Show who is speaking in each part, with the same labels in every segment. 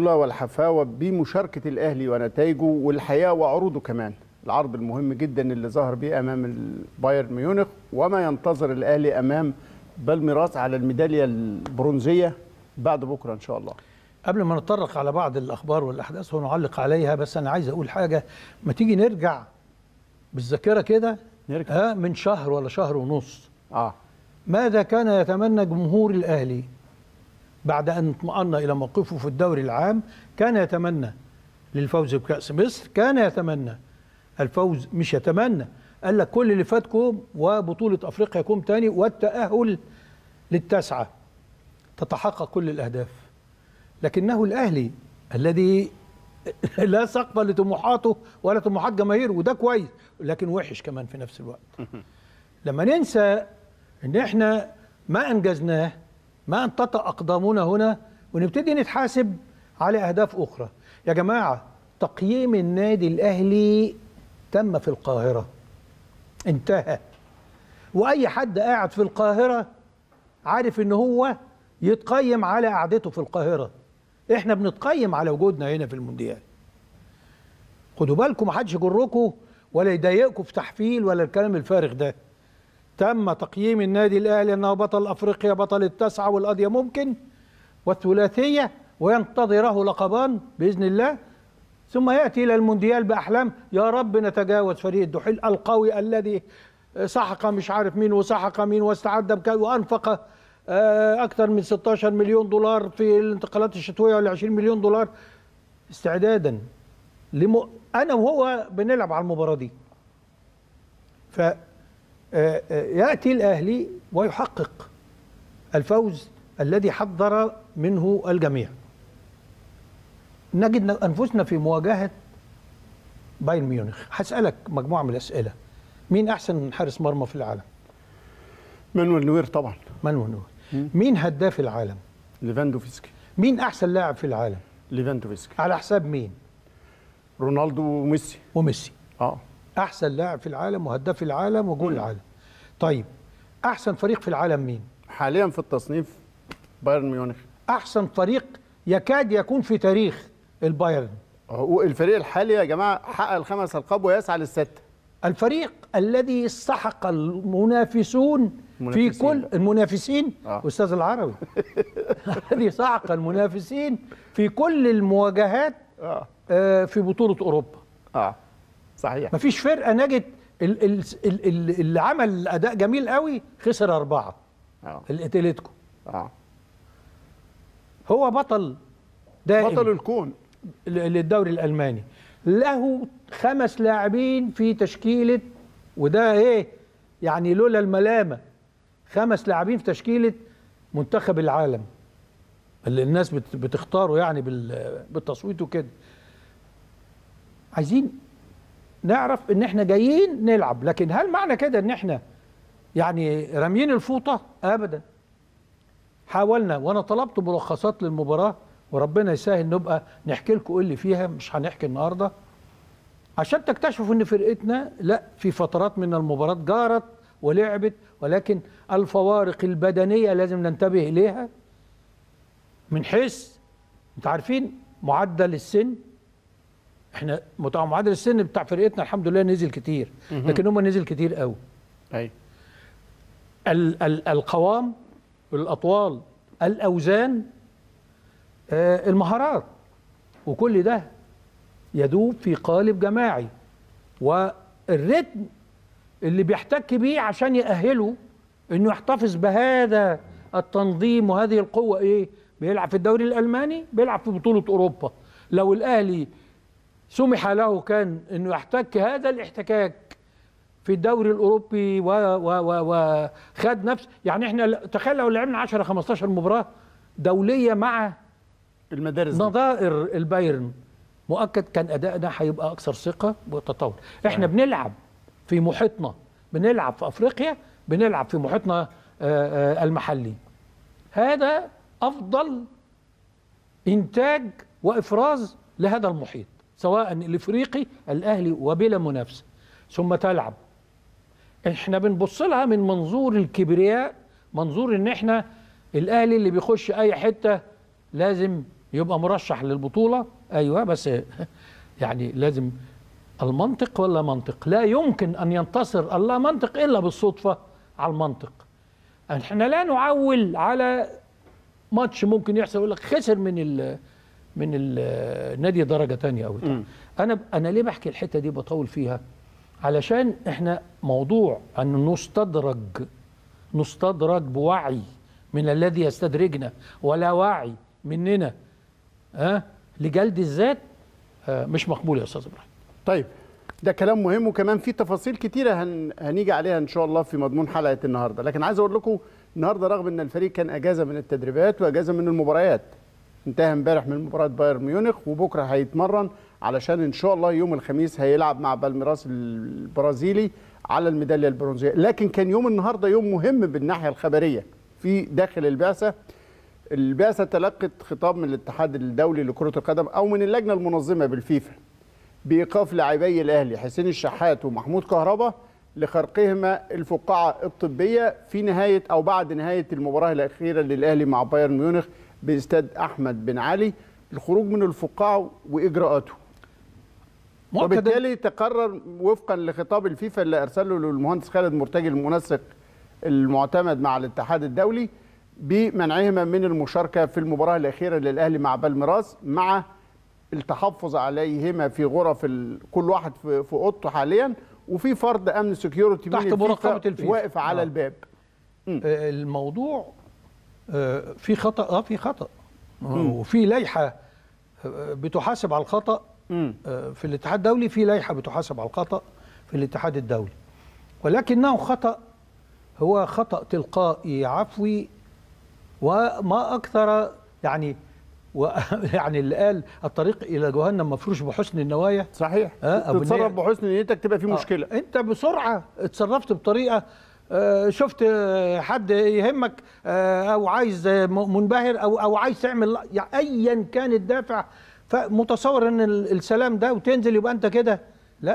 Speaker 1: والحفاوه بمشاركه الاهلي ونتائجه والحقيقه وعروضه كمان العرض المهم جدا اللي ظهر بيه امام البايرن ميونخ وما ينتظر الاهلي امام بالميراس على الميداليه البرونزيه بعد بكره ان شاء الله
Speaker 2: قبل ما نتطرق على بعض الاخبار والاحداث ونعلق عليها بس انا عايز اقول حاجه ما تيجي نرجع بالذاكره كده
Speaker 1: نرجع.
Speaker 2: ها من شهر ولا شهر ونص
Speaker 1: اه
Speaker 2: ماذا كان يتمنى جمهور الاهلي بعد ان اطمأن الى موقفه في الدوري العام كان يتمنى للفوز بكأس مصر كان يتمنى الفوز مش يتمنى قال لك كل اللي فاتكم وبطولة افريقيا يكون تاني والتأهل للتسعة تتحقق كل الاهداف لكنه الاهلي الذي لا سقف لطموحاته ولا طموحات جماهيره وده كويس لكن وحش كمان في نفس الوقت لما ننسى ان احنا ما انجزناه ما انتطى اقدامنا هنا ونبتدي نتحاسب على اهداف اخرى يا جماعه تقييم النادي الاهلي تم في القاهره انتهى واي حد قاعد في القاهره عارف ان هو يتقيم على قعدته في القاهره احنا بنتقيم على وجودنا هنا في المونديال خدوا بالكم محدش يجركم ولا يضايقكم في تحفيل ولا الكلام الفارغ ده تم تقييم النادي الاهلي انه بطل افريقيا بطل التسعه والقضيه ممكن والثلاثيه وينتظره لقبان باذن الله ثم ياتي الى المونديال باحلام يا رب نتجاوز فريق الدحيل القوي الذي سحق مش عارف مين وسحق مين واستعد بك وانفق آه، اكثر من 16 مليون دولار في الانتقالات الشتويه ولا 20 مليون دولار استعدادا لم... انا وهو بنلعب على المباراه دي ف آه، آه، ياتي الاهلي ويحقق الفوز الذي حضر منه الجميع نجد انفسنا في مواجهه بايرن ميونخ هسالك مجموعه من الاسئله مين احسن حارس مرمى في العالم
Speaker 1: مانويل نوير طبعا
Speaker 2: مانويل نوير مين هداف العالم
Speaker 1: ليفاندوفسكي
Speaker 2: مين احسن لاعب في العالم
Speaker 1: ليفاندوفسكي
Speaker 2: على حساب مين
Speaker 1: رونالدو وميسي
Speaker 2: وميسي
Speaker 1: اه
Speaker 2: احسن لاعب في العالم وهداف العالم وجول العالم طيب احسن فريق في العالم مين
Speaker 1: حاليا في التصنيف بايرن ميونخ
Speaker 2: احسن فريق يكاد يكون في تاريخ البايرن
Speaker 1: هو الفريق الحالي يا جماعه حقق الخمس القاب ويسعى للسته
Speaker 2: الفريق الذي استحق المنافسون في
Speaker 1: منافسين
Speaker 2: كل
Speaker 1: بقى.
Speaker 2: المنافسين
Speaker 1: آه.
Speaker 2: استاذ العربي الذي سحق المنافسين في كل المواجهات
Speaker 1: اه
Speaker 2: آه، في بطولة أوروبا
Speaker 1: اه صحيح
Speaker 2: مفيش فرقة نجت ال- ال- ال- ال- اللي عمل أداء جميل قوي خسر أربعة
Speaker 1: اه
Speaker 2: الاتليتيكو
Speaker 1: اه
Speaker 2: هو بطل دائم
Speaker 1: بطل الكون
Speaker 2: ل- للدوري الألماني له خمس لاعبين في تشكيلة وده ايه يعني لولا الملامة خمس لاعبين في تشكيلة منتخب العالم اللي الناس بت- بتختاره يعني بال- بالتصويت وكده عايزين نعرف ان احنا جايين نلعب لكن هل معنى كده ان احنا يعني راميين الفوطة ابدا حاولنا وانا طلبت ملخصات للمباراة وربنا يسهل نبقى نحكي لكم ايه اللي فيها مش هنحكي النهارده عشان تكتشفوا ان فرقتنا لا في فترات من المباراة جارت ولعبت ولكن الفوارق البدنية لازم ننتبه اليها من حيث انتوا عارفين معدل السن احنا متع- معدل السن بتاع فرقتنا الحمد لله نزل كتير لكن هم نزل كتير قوي
Speaker 1: اي
Speaker 2: ال ال القوام الاطوال الاوزان آه، المهارات وكل ده يدوب في قالب جماعي والريتم اللي بيحتك بيه عشان يأهله انه يحتفظ بهذا التنظيم وهذه القوة ايه بيلعب في الدوري الألماني بيلعب في بطولة أوروبا لو الأهلي سمح له كان انه يحتك هذا الاحتكاك في الدوري الاوروبي و و و وخد نفس يعني احنا ل- تخيل لو لعبنا 10 15 مباراه دوليه مع
Speaker 1: المدارس دي.
Speaker 2: نظائر البايرن مؤكد كان ادائنا هيبقى اكثر ثقه وتطور احنا بنلعب في محيطنا بنلعب في افريقيا بنلعب في محيطنا آه، آه، المحلي هذا افضل انتاج وافراز لهذا المحيط سواء الافريقي الاهلي وبلا منافسه ثم تلعب احنا بنبص لها من منظور الكبرياء منظور ان احنا الاهلي اللي بيخش اي حته لازم يبقى مرشح للبطوله ايوه بس يعني لازم المنطق ولا منطق لا يمكن ان ينتصر الله منطق الا بالصدفه على المنطق احنا لا نعول على ماتش ممكن يحصل يقول لك خسر من ال من النادي درجه تانية او بتاع.
Speaker 1: مم.
Speaker 2: انا انا ليه بحكي الحته دي بطول فيها علشان احنا موضوع ان نستدرج نستدرج بوعي من الذي يستدرجنا ولا وعي مننا ها لجلد الذات آه، مش مقبول يا استاذ ابراهيم
Speaker 1: طيب ده كلام مهم وكمان في تفاصيل كتيرة هن... هنيجي عليها إن شاء الله في مضمون حلقة النهاردة لكن عايز أقول لكم النهاردة رغم أن الفريق كان أجازة من التدريبات وأجازة من المباريات انتهى امبارح من مباراة بايرن ميونخ وبكرة هيتمرن علشان إن شاء الله يوم الخميس هيلعب مع بالميراس البرازيلي على الميدالية البرونزية لكن كان يوم النهاردة يوم مهم بالناحية الخبرية في داخل البعثة البعثة تلقت خطاب من الاتحاد الدولي لكرة القدم أو من اللجنة المنظمة بالفيفا بايقاف لاعبي الاهلي حسين الشحات ومحمود كهربا لخرقهما الفقاعه الطبيه في نهايه او بعد نهايه المباراه الاخيره للاهلي مع بايرن ميونخ باستاد احمد بن علي الخروج من الفقاعه واجراءاته
Speaker 2: مؤكد
Speaker 1: وبالتالي تقرر وفقا لخطاب الفيفا اللي ارسله له المهندس خالد مرتجي المنسق المعتمد مع الاتحاد الدولي بمنعهما من المشاركه في المباراه الاخيره للاهلي مع بالميراس مع التحفظ عليهما في غرف ال... كل واحد في, في اوضته حاليا وفي فرد امن سكيورتي من
Speaker 2: تحت
Speaker 1: الفيفا
Speaker 2: مراقبة الفيفا.
Speaker 1: واقف على
Speaker 2: آه.
Speaker 1: الباب
Speaker 2: آه، الموضوع آه، في خطا اه في خطا آه، وفي لائحه آه، بتحاسب على الخطا
Speaker 1: مم.
Speaker 2: آه، في الاتحاد الدولي في لائحه بتحاسب على الخطا في الاتحاد الدولي ولكنه خطا هو خطا تلقائي عفوي وما اكثر يعني و يعني اللي قال الطريق الى جهنم مفروش بحسن النوايا
Speaker 1: صحيح
Speaker 2: آه، أبو
Speaker 1: تتصرف
Speaker 2: النية.
Speaker 1: بحسن نيتك تبقى في
Speaker 2: آه،
Speaker 1: مشكله
Speaker 2: انت بسرعه اتصرفت بطريقه آه، شفت آه، حد يهمك آه، او عايز آه، م- منبهر او او عايز تعمل يعني ايا كان الدافع فمتصور ان ال- السلام ده وتنزل يبقى انت كده لا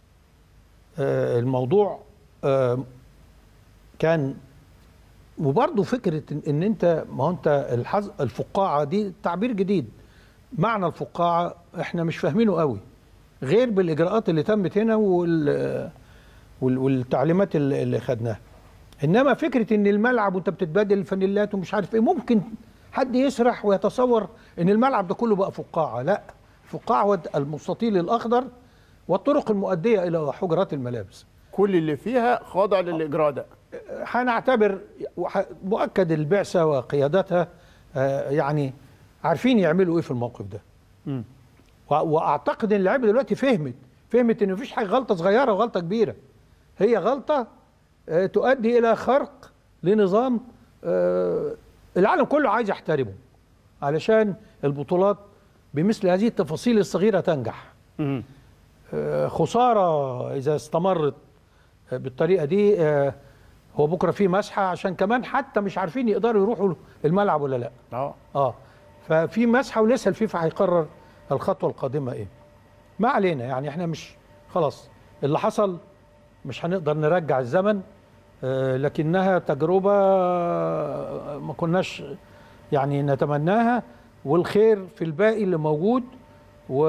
Speaker 2: آه، الموضوع آه، كان وبرضه فكره ان, إن انت ما هو انت الحز الفقاعه دي تعبير جديد معنى الفقاعه احنا مش فاهمينه قوي غير بالاجراءات اللي تمت هنا وال وال- والتعليمات اللي اللي خدناها انما فكره ان الملعب وانت بتتبادل الفانيلات ومش عارف ايه ممكن حد يسرح ويتصور ان الملعب ده كله بقى فقاعه لا الفقاعه هو المستطيل الاخضر والطرق المؤديه الى حجرات الملابس
Speaker 1: كل اللي فيها خاضع للاجراء ده
Speaker 2: هنعتبر وح- مؤكد البعثه وقيادتها آه، يعني عارفين يعملوا ايه في الموقف ده
Speaker 1: مم.
Speaker 2: و- واعتقد ان اللعيبه دلوقتي فهمت فهمت ان مفيش حاجه غلطه صغيره وغلطه كبيره هي غلطه آه، تؤدي الى خرق لنظام آه، العالم كله عايز يحترمه علشان البطولات بمثل هذه التفاصيل الصغيره تنجح
Speaker 1: مم.
Speaker 2: آه، خساره اذا استمرت آه، بالطريقه دي آه، هو بكره في مسحه عشان كمان حتى مش عارفين يقدروا يروحوا الملعب ولا لا
Speaker 1: اه
Speaker 2: اه ففي مسحه ولسه الفيفا هيقرر الخطوه القادمه ايه ما علينا يعني احنا مش خلاص اللي حصل مش هنقدر نرجع الزمن آه لكنها تجربه آه، ما كناش يعني نتمناها والخير في الباقي اللي موجود و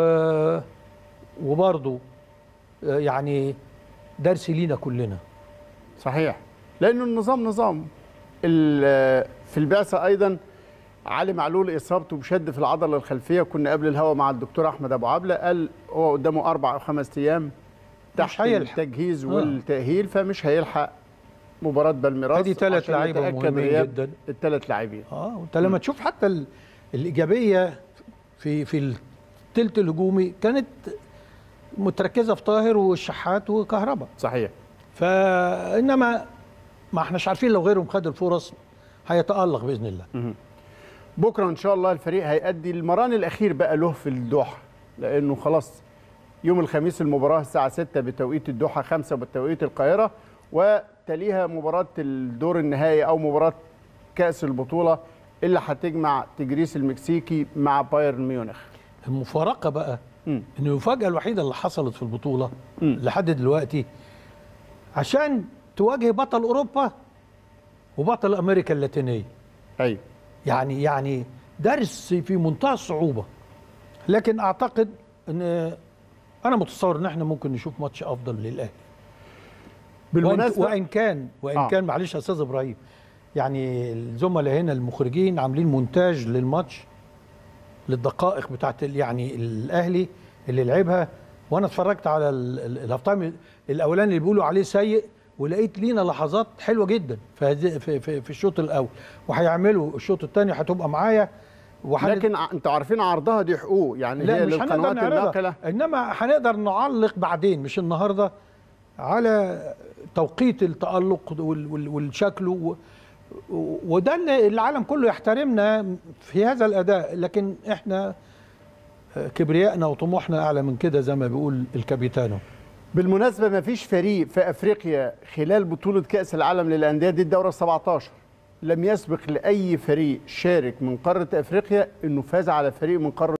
Speaker 2: وبرضه آه، يعني درس لينا كلنا
Speaker 1: صحيح لانه النظام نظام ال- في البعثه ايضا علي معلول اصابته بشد في العضله الخلفيه كنا قبل الهوا مع الدكتور احمد ابو عبله قال هو قدامه اربع او خمس ايام تحت
Speaker 2: هيلحق.
Speaker 1: التجهيز
Speaker 2: آه.
Speaker 1: والتاهيل فمش هيلحق مباراه بالميراس
Speaker 2: ادي ثلاث
Speaker 1: عشان
Speaker 2: لعيبه
Speaker 1: يتأكد
Speaker 2: مهمين
Speaker 1: غياب
Speaker 2: جدا
Speaker 1: الثلاث لاعبين
Speaker 2: اه وانت لما تشوف حتى ال- الايجابيه في في الثلث الهجومي كانت متركزه في طاهر والشحات وكهربا
Speaker 1: صحيح
Speaker 2: فانما ما احناش عارفين لو غيرهم خد الفرص هيتالق باذن الله
Speaker 1: بكره ان شاء الله الفريق هيأدي المران الاخير بقى له في الدوحه لانه خلاص يوم الخميس المباراه الساعه 6 بتوقيت الدوحه 5 بتوقيت القاهره وتليها مباراه الدور النهائي او مباراه كاس البطوله اللي هتجمع تجريس المكسيكي مع بايرن ميونخ
Speaker 2: المفارقه بقى
Speaker 1: مم.
Speaker 2: ان المفاجاه الوحيده اللي حصلت في البطوله
Speaker 1: مم.
Speaker 2: لحد دلوقتي عشان تواجه بطل اوروبا وبطل امريكا اللاتينيه
Speaker 1: ايوه
Speaker 2: يعني يعني درس في منتهى الصعوبه لكن اعتقد ان انا متصور ان احنا ممكن نشوف ماتش افضل للاهلي وإن,
Speaker 1: بالمناسبه
Speaker 2: وان كان وان
Speaker 1: آه.
Speaker 2: آه. كان معلش يا استاذ ابراهيم يعني الزملاء هنا المخرجين عاملين مونتاج للماتش للدقائق بتاعت ال- يعني الاهلي اللي لعبها وانا اتفرجت على ال- ال- الهاف تايم الاولاني اللي بيقولوا عليه سيء ولقيت لينا لحظات حلوه جدا في هذه- في, في, في الشوط الاول وهيعملوا الشوط الثاني هتبقى معايا وهن-
Speaker 1: لكن ع- انتوا عارفين عرضها دي حقوق يعني
Speaker 2: لا
Speaker 1: هي
Speaker 2: مش هنقدر
Speaker 1: للقنوات
Speaker 2: نعرضها
Speaker 1: الناقله
Speaker 2: انما هنقدر نعلق بعدين مش النهارده على توقيت التألق وال- وال- والشكل و- و- وده اللي العالم كله يحترمنا في هذا الاداء لكن احنا كبريائنا وطموحنا اعلى من كده زي ما بيقول الكابيتانو
Speaker 1: بالمناسبه ما فيش فريق في افريقيا خلال بطوله كاس العالم للانديه دي الدوره 17 لم يسبق لاي فريق شارك من قاره افريقيا انه فاز على فريق من قاره